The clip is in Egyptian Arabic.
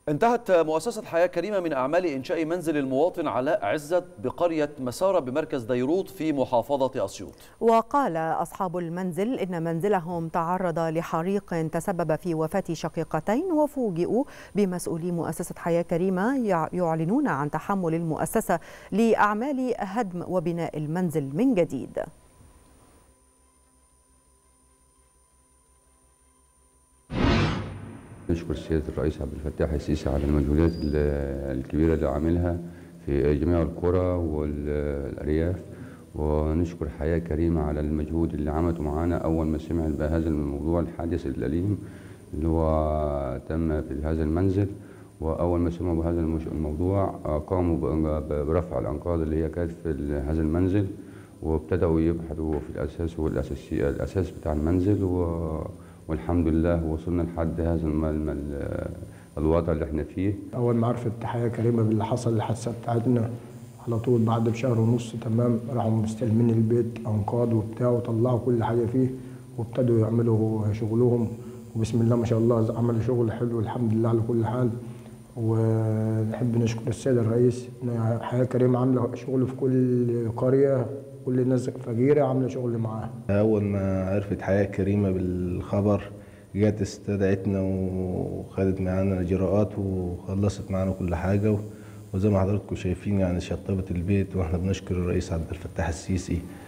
انتهت مؤسسة حياة كريمة من أعمال إنشاء منزل المواطن علاء عزت بقرية مسارة بمركز ديروت في محافظة أسيوط وقال أصحاب المنزل إن منزلهم تعرض لحريق تسبب في وفاة شقيقتين وفوجئوا بمسؤولي مؤسسة حياة كريمة يعلنون عن تحمل المؤسسة لأعمال هدم وبناء المنزل من جديد نشكر سيادة الرئيس عبد الفتاح السيسي على المجهودات الكبيرة اللي عاملها في جميع القرى والأرياف ونشكر حياة كريمة على المجهود اللي عملته معانا أول ما سمع بهذا الموضوع الحادث الأليم اللي هو تم في هذا المنزل وأول ما سمعوا بهذا الموضوع قاموا برفع الأنقاض اللي هي كانت في هذا المنزل وابتدأوا يبحثوا في الأساس والأساسي الأساس بتاع المنزل و والحمد لله وصلنا لحد هذا الم... الوضع اللي احنا فيه اول ما عرفت حياه كريمه باللي حصل الحادثه بتاعتنا على طول بعد بشهر ونص تمام راحوا مستلمين البيت انقاض وبتاع وطلعوا كل حاجه فيه وابتدوا يعملوا شغلهم وبسم الله ما شاء الله عملوا شغل حلو الحمد لله على كل حال ونحب نشكر السيد الرئيس ان حياه كريمه عامله شغل في كل قريه كل الناس فقيرة عاملة شغل معاها أول ما عرفت حياة كريمة بالخبر جت استدعتنا وخدت معانا الإجراءات وخلصت معانا كل حاجة وزي ما حضراتكم شايفين يعني شطبت البيت واحنا بنشكر الرئيس عبد الفتاح السيسي